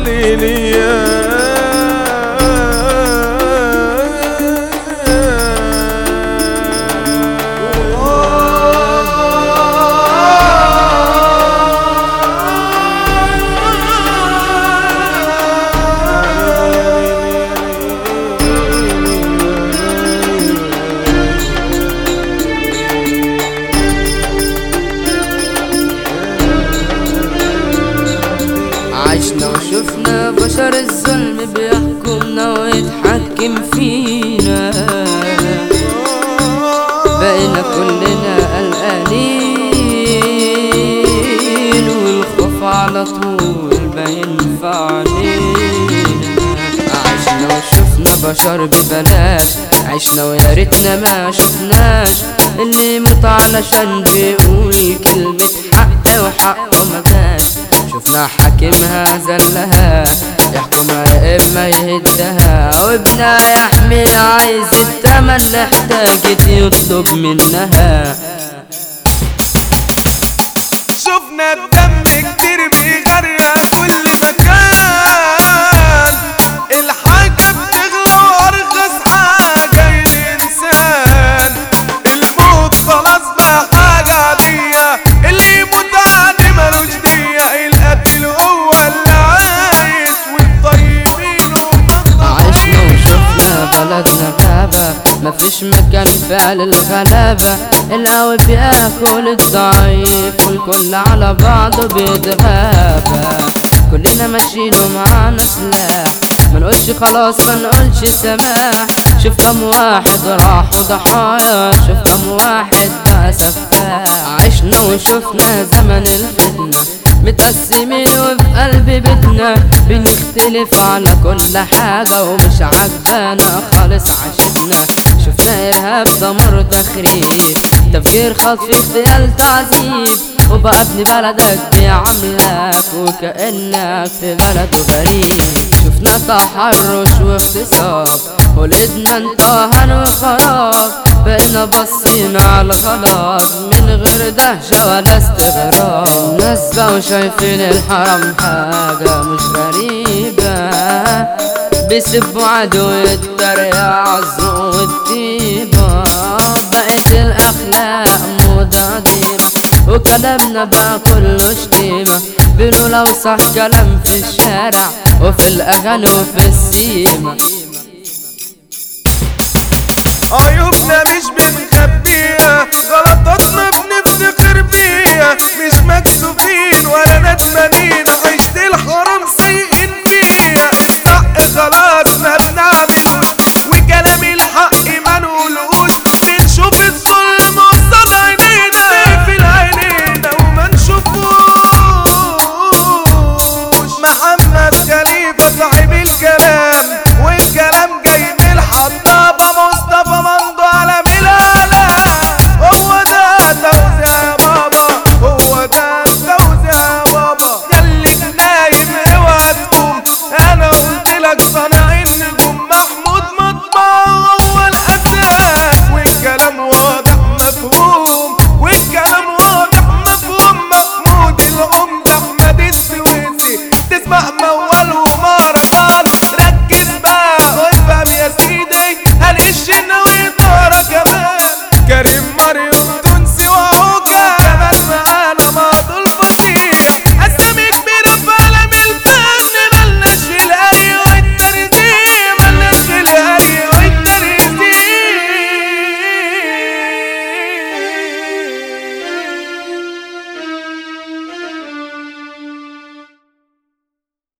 عشنا وشفنا بشر الظلم بيحكمنا ويتحكم فينا بقينا كلنا قلقانين والخوف على طول باين في علينا عشنا وشفنا بشر ببلاش عشنا ويا ريتنا ما شفناش اللي يموت علشان بيقول كلمة حق وحقه ما جاش شفنا حاكمها زلها يحكمها يا اما يهدها وابنها يحمل عايز التمن اللي احتاجت يطلب منها شفنا الدم كتير بيغرق كل مكان الحاجة بتغلى وارخص حاجة الانسان الموت خلاص بقى حاجة عادية اللي يموت عادي ملوش دية القتل هو اللي عايش والطيبين هم عشنا وشفنا بلدنا غابة مفيش مكان فعل الغلابة القوي بياكل الضعيف والكل على بعضه بيتغابى كلنا ماشيين ومعانا سلاح منقولش خلاص منقولش سماح شوف كم واحد راح وضحايا شوف كم واحد بقى سفاح عشنا وشفنا زمن الفتنة متقسمين وفي قلب بيتنا بنختلف على كل حاجة ومش عجبانا خالص عشتنا شفنا إرهاب دمر تخريب تفجير خطف اغتيال تعذيب وبقى ابن بلدك بيعاملك وكأنك في بلد غريب شفنا تحرش واغتصاب ولدنا انتهن وخراب بقينا باصين على الغلط من غير دهشة ولا استغراب الناس بقوا شايفين الحرام حاجة مش غريبة بيسبوا عدو التريقة عالذوق والطيبة بقت الأخلاق موضة قديمة وكلامنا بقى كله شتيمة بيقولوا لو صح كلام في الشارع وفي الأغاني وفي السيمة عيوبنا مش بنخبيها غلطاتنا بنفتخر بيها مش مكسوفين ولا ندمانين عشت الحرام سيئين فيها الصح خلاص ما بنعملوش وكلام الحق ما نقولوش بنشوف الظلم قصاد عينينا نقفل عينينا وما نشوفوش محمد خليفة صاحب الكلام والكلام جاي من الحطابة مصطفى ممدو على بلالا هو ده توزيع يا بابا هو ده توزيع يا بابا خليك نايم اوعى تقوم انا قلت لك صنع